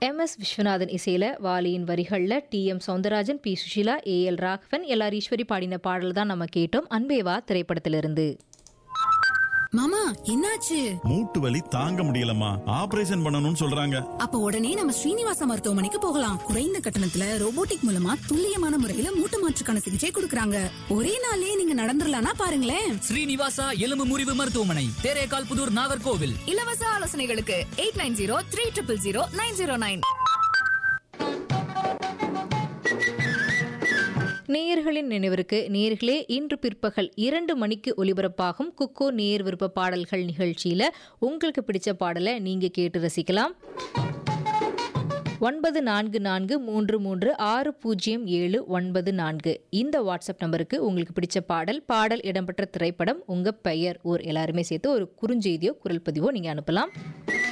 M S Viswanathan இசையில் வாலியின் வரிகளில் T M Soundararajan P Susheela A L Raghavan L R Eswari பாடின பாடல் தான் நம்ம கேட்டோம் அன்பேவா திரைப்படத்திலிருந்து மாமா என்னாச்சு மூட்டு வலி தாங்க முடியலம்மா ஆபரேஷன் பண்ணணும்னு சொல்றாங்க அப்ப உடனே நம்ம ஸ்ரீனிவாச மருத்துவமனைக்கு போகலாம் குறைந்த கட்டணத்துல ரோபோட்டிக் மூலமா துல்லியமான முறையில மூட்டு மாற்றுக்கான சிகிச்சை கொடுக்கறாங்க ஒரே நாள்லயே நீங்க நடந்துடலாம்னா பாருங்களேன் ஸ்ரீனிவாசா எலும்பு முறிவு மருத்துவமனை தேரேகால் புதூர் நாகர்கோவில் இலவச ஆலோசனைகளுக்கு eight nine zero three triple zero nine zero nine நேயர்களின் நினைவிற்கு நேயர்களே இன்று பிற்பகல் இரண்டு மணிக்கு ஒலிபரப்பாகும் குக்கோ நேர் விருப்ப பாடல்கள் நிகழ்ச்சியில் உங்களுக்கு பிடிச்ச பாடலை நீங்கள் கேட்டு ரசிக்கலாம் ஒன்பது நான்கு நான்கு மூன்று மூன்று ஆறு பூஜ்ஜியம் ஏழு ஒன்பது நான்கு இந்த வாட்ஸ்அப் நம்பருக்கு உங்களுக்கு பிடிச்ச பாடல் பாடல் இடம்பெற்ற திரைப்படம் உங்கள் பெயர் ஊர் எல்லாருமே சேர்த்து ஒரு குறுஞ்செய்தியோ குரல் பதிவோ நீங்கள் அனுப்பலாம்